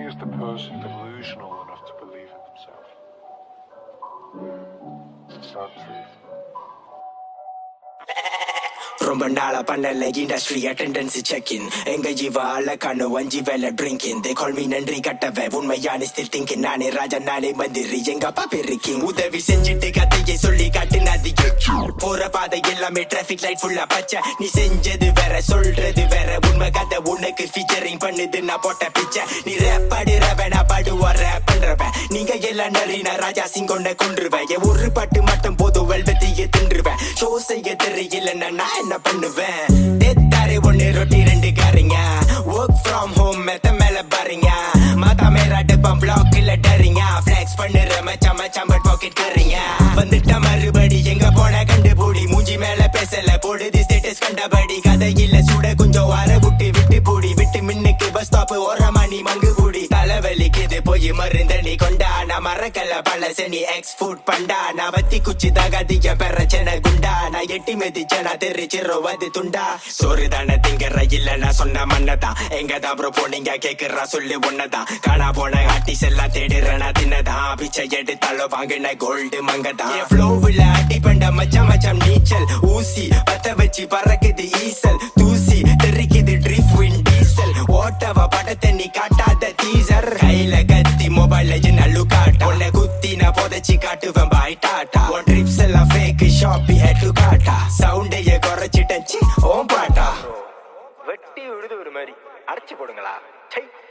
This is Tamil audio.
is the person delusional enough to believe in themselves? Sad truth. ரொம்ப நாளா பண்ணல இண்டஸ்ட்ரி அட்டெண்டன்ஸ் செக் இன் எங்க ஜீவ அழகான வஞ்சி வேலை ட்ரிங்கிங் தே கால் மீ நன்றி கட்டவ உண்மையான ஸ்டில் திங்கிங் நானே ராஜா நானே மந்திரி எங்க அப்பா பேரு king உதவி செஞ்சுட்டு கதையை சொல்லி காட்டுனது போற பாதை எல்லாமே டிராபிக் லைட் ஃபுல்லா பச்சை நீ செஞ்சது வேற சொல்றது வேற உண்மை கதை உனக்கு ஃபீச்சரிங் பண்ணுது நான் போட்ட பிச்சை நீ ரேப் பாடுறவ நான் பாடுவா ரேப் பண்றவன் நீங்க எல்லாம் நரினா ராஜா சிங் கொண்ட கொன்றுவேன் என் ஒரு பாட்டு மட்டும் போதும் வெல்வெத்திய தின்றுவேன் ஷோ செய்ய தெரியலன்னா நான் என்ன பண்ணுவேன் டெத்தாரு ஒண்ணு ரொட்டி ரெண்டு காரிங்க ஒர்க் ஃப்ரம் ஹோம் மெத்த மேல பாருங்க மாதா மேல அடுப்பான் பிளாக் இல்ல டரிங்க ஃபிளெக்ஸ் பண்ணுற மச்சான் மச்சான் பட் பாக்கெட் கறிங்க வந்துட்ட மறுபடி எங்க போன கண்டுபிடி மூஞ்சி மேல பேசல போடுது ஸ்டேட்டஸ் கண்டபடி கதை இல்ல சுட கொஞ்சம் வர விட்டு விட்டு பூடி விட்டு மின்னுக்கு பஸ் ஸ்டாப் ஓரமா நீ மங்கு பூடி தலைவலிக்குது போய் மருந்த நீ கொண்டா நான் மறக்கல பல சனி எக்ஸ் ஃபுட் பண்டா நான் வத்தி குச்சி தகாதிக்க பிரச்சனை குண்டா நான் எட்டி மிதிச்ச நான் தெரிச்சிருவது துண்டா சோறு தானே திங்கற இல்ல நான் சொன்ன மன்னதான் எங்க தான் ப்ரோ போனீங்க கேக்குறா சொல்லு ஒன்னதான் காணா போன ஆர்டிஸ் எல்லாம் தேடுற நான் தின்னதான் பிச்சை எடுத்தாலும் வாங்கின கோல்டு மங்கதான் என் ஃப்ளோவில் அடி பண்ட மச்சான் மச்சான் நீச்சல் ஊசி பத்த வச்சு பறக்குது ஈசல் தூசி தெரிக்குது ட்ரிஃப் வின் டீசல் ஓட்டவ படத்தை நீ காட்டாத டீசர் கையில கத்தி மொபைல்ல நல்லு காட்டா உன்னை குத்தி நான் புதைச்சி காட்டுவேன் பாய் டாட்டா உன் ட்ரிப்ஸ் எல்லாம் ஃபேக் ஷாப்பி ஹெட்டு காட்டா சவுண்டைய குறைச்சிட்டச்சு ஓம் பாட்டா வெட்டி விடுது ஒரு மாதிரி அடைச்சு போடுங்களா சை